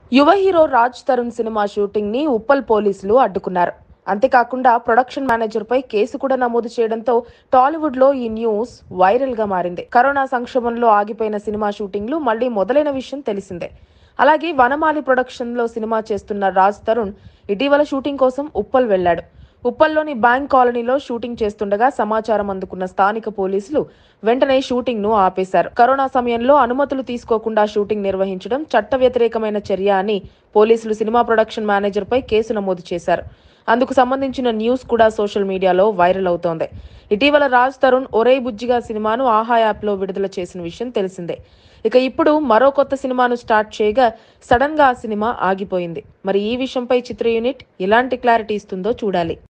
యువ hero Raj Tarun cinema shooting ని ఉప్పల్ పోలీసులు అడ్డుకున్నారు అంతేకాకుండా ప్రొడక్షన్ మేనేజర్ పై కేసు కూడా నమోదు చేయడంతో టాలీవుడ్ లో ఈ న్యూస్ వైరల్ గా మారింది కరోనా సంక్షోభంలో ఆగిపోయిన సినిమా షూటింగ్లు మళ్లీ మొదలైన విషయం తెలిసిందే అలాగే వనమాలి ప్రొడక్షన్ లో సినిమా చేస్తున్న రాజ్ తరుణ్ ఇటీవల షూటింగ్ కోసం ఉప్పల్ వెళ్లాడు ఉప్పల్లోని బ్యాంక్ కాలనీలో షూటింగ్ చేస్తుండగా సమాచారం అందుకున్న స్థానిక పోలీసులు వెంటనే షూటింగ్ ను ఆపేశారు కరోనా సమయంలో అనుమతులు తీసుకోకుండా షూటింగ్ నిర్వహించడం చట్ట వ్యతిరేకమైన చర్య అని పోలీసులు సినిమా ప్రొడక్షన్ మేనేజర్ పై కేసు నమోదు చేశారు అందుకు సంబంధించిన న్యూస్ కూడా సోషల్ మీడియాలో వైరల్ అవుతోంది ఇటీవల రాజ్ తరుణ్ ఒరే బుజ్జిగా సినిమాను ఆహా యాప్ లో విడుదల చేసిన విషయం తెలిసిందే ఇక ఇప్పుడు మరో కొత్త సినిమాను స్టార్ట్ చేయగా సడన్ గా ఆ సినిమా ఆగిపోయింది మరి ఈ విషయంపై చిత్ర యూనిట్ ఎలాంటి క్లారిటీ ఇస్తుందో చూడాలి